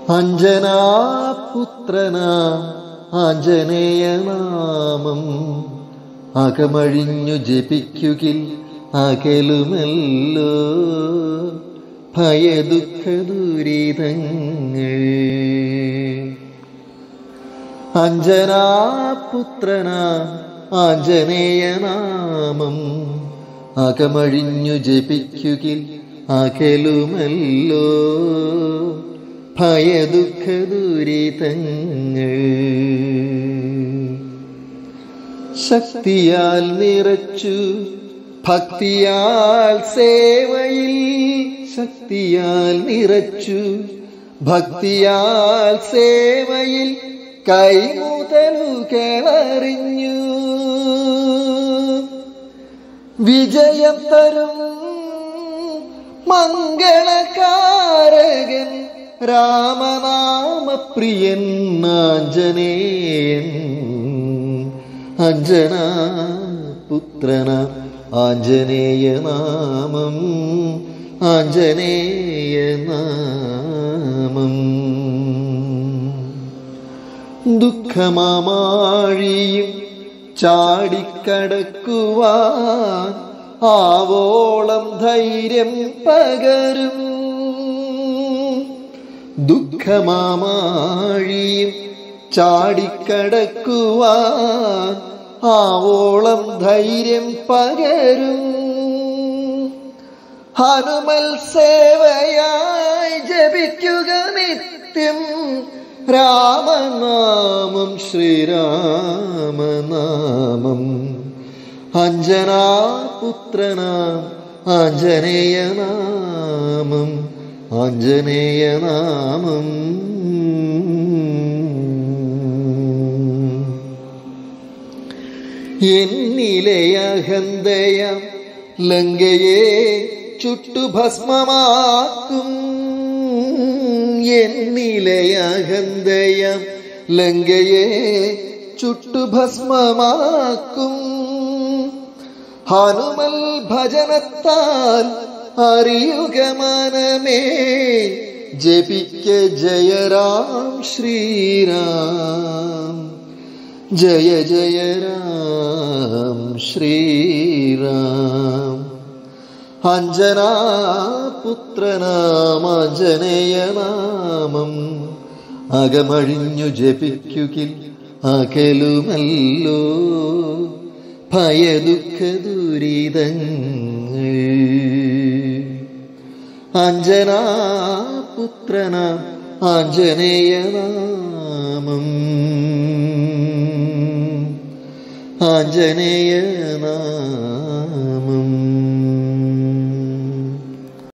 അഞ്ജനാപുത്രന ആഞ്ജനേയനാമം അകമഴിഞ്ഞു ജപിക്കുകിൽ അകലുമല്ലോ ഭയദുഃഖ ദുരിതങ്ങൾ അഞ്ജനാപുത്രന ആഞ്ജനേയനാമം അകമഴിഞ്ഞു ജപിക്കുകിൽ അകലുമല്ലോ ഭയദുഃഖ ദുരിതങ്ങൾ ശക്തിയാൽ നിറച്ചു ഭക്തിയാൽ സേവയിൽ ശക്തിയാൽ നിറച്ചു ഭക്തിയാൽ സേവയിൽ കൈമുതലുകളറിഞ്ഞു വിജയം തരും മംഗളകാരകൻ രാമനാമപ്രിയൻ ആഞ്ജനേയൻ അഞ്ജന പുത്രന ആഞ്ജനേയ നാമം ആഞ്ജനേയ നാമം ദുഃഖമാമാഴിയും ചാടിക്കടക്കുവാൻ ആവോളം ധൈര്യം പകരും ദുഃഖമാമാഴിയും ചാടിക്കടക്കുവാൻ ആവോളം ധൈര്യം പകരും ഹനുമൽ സേവയായി ജപിക്കുക നിത്യം രാമനാമം ശ്രീരാമനാമം അഞ്ജനാപുത്രനാം ആഞ്ജനേയനാമം ആഞ്ജനേയനാമം എന്നിലെ അഹന്തയം ലങ്കയെ ചുട്ടുഭസ്മമാക്കും എന്നിലെ അഹന്തയം ലങ്കയെ ചുട്ടുഭസ്മമാക്കും ഹനുമൽ ഭജനത്താൽ അറിയുക മനമേ ജപിക്ക ജയരാം ശ്രീരാം ജയ ജയ രാം ശ്രീരാം അഞ്ജനാപുത്രനാമഞ്ജനേയനാമം അകമഴിഞ്ഞു ജപിക്കുകിൽ അകലുമല്ലോ ഭയദുഃഖ ദുരിതങ്ങൾ അഞ്ജനാപുത്രന ആഞ്ജനേയനാമം ആഞ്ജനേയനാമം